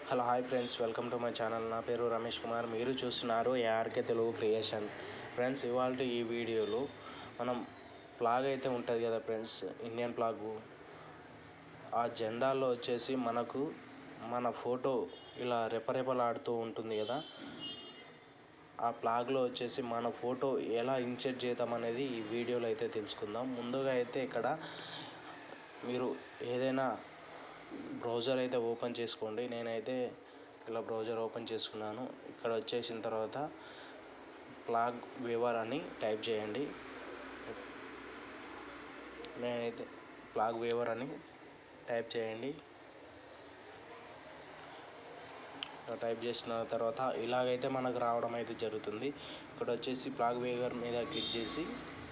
hello hi friends welcome to my channel నా పేరు రమేష్ కుమార్ మీరు చూస్తున్నారు ఏఆర్కే తెలుగు క్రియేషన్ ఫ్రెండ్స్ ఇవాళ ఈ వీడియోలో మనం ఫ్లాగ్ అయితే ఉంటుంది కదా ఫ్రెండ్స్ ఇండియన్ ఫ్లాగ్ ఆ జెండాలో వచ్చేసి మనకు మన ఫోటో ఇలా రెపరెపలాడుతూ ఉంటుంది కదా ఆ ఫ్లాగ్లో వచ్చేసి మన ఫోటో ఎలా ఇన్సెట్ చేద్దాం అనేది ఈ వీడియోలో అయితే తెలుసుకుందాం ముందుగా అయితే ఇక్కడ మీరు ఏదైనా బ్రౌజర్ అయితే ఓపెన్ చేసుకోండి నేనైతే ఇలా బ్రౌజర్ ఓపెన్ చేసుకున్నాను ఇక్కడ వచ్చేసిన తర్వాత ఫ్లాగ్ వేవర్ అని టైప్ చేయండి నేనైతే ఫ్లాగ్ వేవర్ అని టైప్ చేయండి ఇలా టైప్ చేసిన తర్వాత ఇలాగైతే మనకు రావడం అయితే జరుగుతుంది ఇక్కడ వచ్చేసి ఫ్లాగ్ వేవర్ మీద క్లిక్ చేసి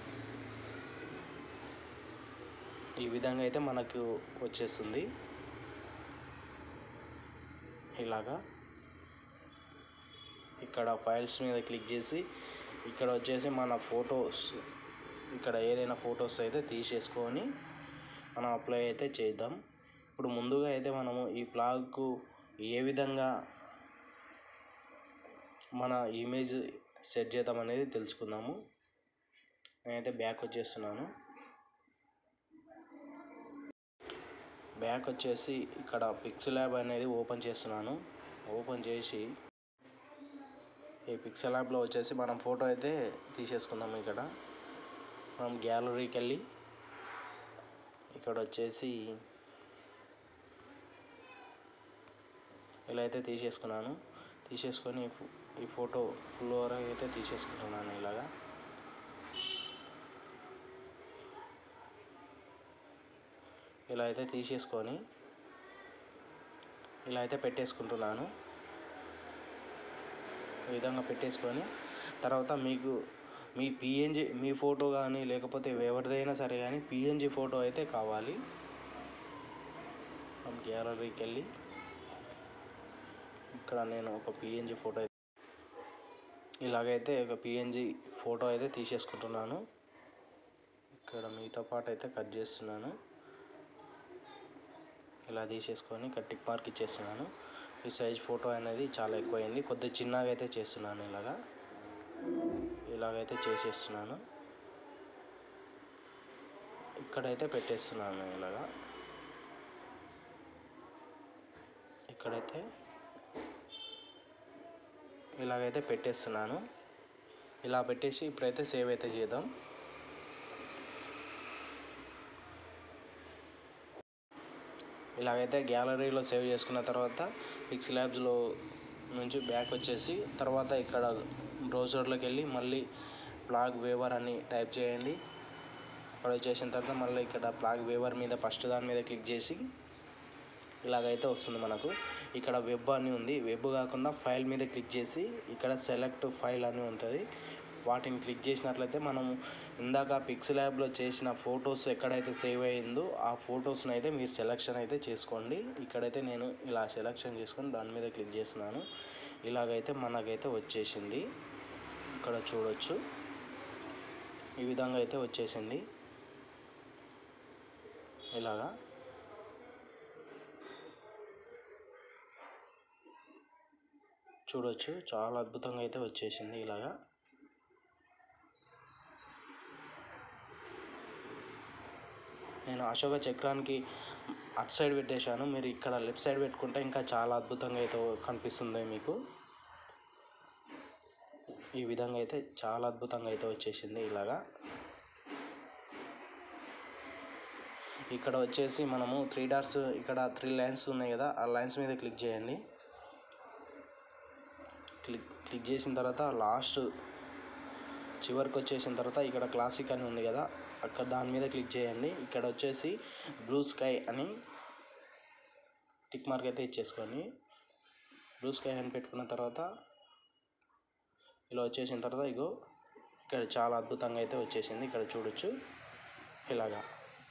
ఈ విధంగా అయితే మనకు వచ్చేస్తుంది ఇలాగా ఇక్కడ ఫైల్స్ మీద క్లిక్ చేసి ఇక్కడ వచ్చేసి మన ఫొటోస్ ఇక్కడ ఏదైనా ఫొటోస్ అయితే తీసేసుకొని మనం అప్లై అయితే చేద్దాం ఇప్పుడు ముందుగా అయితే మనము ఈ బ్లాగ్కు ఏ విధంగా మన ఇమేజ్ సెట్ చేద్దాం అనేది తెలుసుకుందాము నేనైతే బ్యాక్ వచ్చేస్తున్నాను బ్యాక్ వచ్చేసి ఇక్కడ పిక్సెల్ ల్యాబ్ అనేది ఓపెన్ చేస్తున్నాను ఓపెన్ చేసి ఈ పిక్సెల్ ల్యాబ్లో వచ్చేసి మనం ఫోటో అయితే తీసేసుకుందాం ఇక్కడ మనం గ్యాలరీకి వెళ్ళి ఇక్కడ వచ్చేసి ఇలా అయితే తీసేసుకున్నాను తీసేసుకొని ఈ ఫోటో ఫుల్ ఓవర్ అయితే తీసేసుకుంటున్నాను ఇలాగా ఇలా అయితే తీసేసుకొని ఇలా అయితే పెట్టేసుకుంటున్నాను ఈ విధంగా పెట్టేసుకొని తర్వాత మీకు మీ పిఎన్జి మీ ఫోటో కానీ లేకపోతే ఎవరిదైనా సరే కానీ పిఎన్జి ఫోటో అయితే కావాలి గ్యాలరీకి వెళ్ళి ఇక్కడ నేను ఒక పిఎన్జి ఫోటో ఇలాగైతే ఒక పిఎన్జి ఫోటో అయితే తీసేసుకుంటున్నాను ఇక్కడ మీతో పాటు అయితే కట్ చేస్తున్నాను ఇలా తీసేసుకొని టిక్ మార్క్ ఇచ్చేస్తున్నాను ఈ సైజ్ ఫోటో అనేది చాలా ఎక్కువైంది కొద్దిగా చిన్నగా అయితే చేస్తున్నాను ఇలాగా ఇలాగైతే చేసేస్తున్నాను ఇక్కడైతే పెట్టేస్తున్నాను ఇలాగా ఇక్కడైతే ఇలాగైతే పెట్టేస్తున్నాను ఇలా పెట్టేసి ఇప్పుడైతే సేవ్ అయితే చేద్దాం ఇలాగైతే గ్యాలరీలో సేవ్ చేసుకున్న తర్వాత పిక్స్ ల్యాబ్స్లో నుంచి బ్యాక్ వచ్చేసి తర్వాత ఇక్కడ బ్రౌజర్లోకి వెళ్ళి మళ్ళీ ఫ్లాగ్ వేవర్ అని టైప్ చేయండి అక్కడ చేసిన తర్వాత మళ్ళీ ఇక్కడ ఫ్లాగ్ వేవర్ మీద ఫస్ట్ దాని మీద క్లిక్ చేసి ఇలాగైతే వస్తుంది మనకు ఇక్కడ వెబ్ అని ఉంది వెబ్ కాకుండా ఫైల్ మీద క్లిక్ చేసి ఇక్కడ సెలెక్ట్ ఫైల్ అని ఉంటుంది వాటిని క్లిక్ చేసినట్లయితే మనం ఇందాక పిక్స్ ల్యాబ్లో చేసిన ఫొటోస్ ఎక్కడైతే సేవ్ అయ్యిందో ఆ ఫొటోస్ని అయితే మీరు సెలెక్షన్ అయితే చేసుకోండి ఇక్కడైతే నేను ఇలా సెలెక్షన్ చేసుకొని దాని మీద క్లిక్ చేస్తున్నాను ఇలాగైతే మనకైతే వచ్చేసింది ఇక్కడ చూడొచ్చు ఈ విధంగా అయితే వచ్చేసింది ఇలాగా చూడొచ్చు చాలా అద్భుతంగా అయితే వచ్చేసింది ఇలాగా నేను అశోక చక్రానికి అటు సైడ్ పెట్టేశాను మీరు ఇక్కడ లెఫ్ట్ సైడ్ పెట్టుకుంటే ఇంకా చాలా అద్భుతంగా అయితే కనిపిస్తుంది మీకు ఈ విధంగా అయితే చాలా అద్భుతంగా అయితే వచ్చేసింది ఇలాగా ఇక్కడ వచ్చేసి మనము త్రీ డాట్స్ ఇక్కడ త్రీ లైన్స్ ఉన్నాయి కదా ఆ లైన్స్ మీద క్లిక్ చేయండి క్లిక్ క్లిక్ చేసిన తర్వాత లాస్ట్ చివరికి వచ్చేసిన తర్వాత ఇక్కడ క్లాసిక్ అని ఉంది కదా అక్కడ దాని మీద క్లిక్ చేయండి ఇక్కడ వచ్చేసి బ్లూ స్కై అని టిక్ మార్క్ అయితే ఇచ్చేసుకొని బ్లూ స్కై అని పెట్టుకున్న తర్వాత ఇలా వచ్చేసిన తర్వాత ఇగో ఇక్కడ చాలా అద్భుతంగా అయితే వచ్చేసింది ఇక్కడ చూడొచ్చు ఇలాగా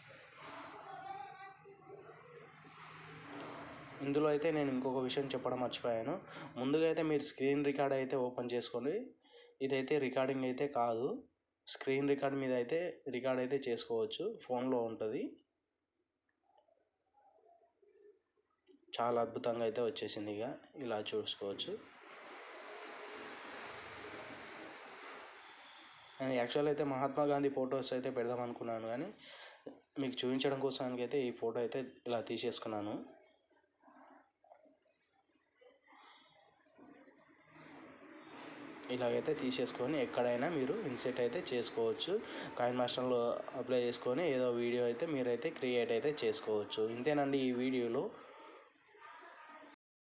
ఇందులో అయితే నేను ఇంకొక విషయం చెప్పడం మర్చిపోయాను ముందుగా అయితే మీరు స్క్రీన్ రికార్డ్ అయితే ఓపెన్ చేసుకోండి ఇదైతే రికార్డింగ్ అయితే కాదు స్క్రీన్ రికార్డ్ మీద అయితే రికార్డ్ అయితే చేసుకోవచ్చు ఫోన్లో ఉంటుంది చాలా అద్భుతంగా అయితే వచ్చేసింది ఇక ఇలా చూసుకోవచ్చు నేను యాక్చువల్ అయితే మహాత్మా గాంధీ ఫొటోస్ అయితే పెడదాం అనుకున్నాను కానీ మీకు చూపించడం కోసానికి అయితే ఈ ఫోటో అయితే ఇలా తీసేసుకున్నాను ఇలాగైతే తీసేసుకొని ఎక్కడైనా మీరు ఇన్సెట్ అయితే చేసుకోవచ్చు కాయిన్ మాస్టర్లో అప్లై చేసుకొని ఏదో వీడియో అయితే మీరైతే క్రియేట్ అయితే చేసుకోవచ్చు ఇంతేనండి ఈ వీడియోలో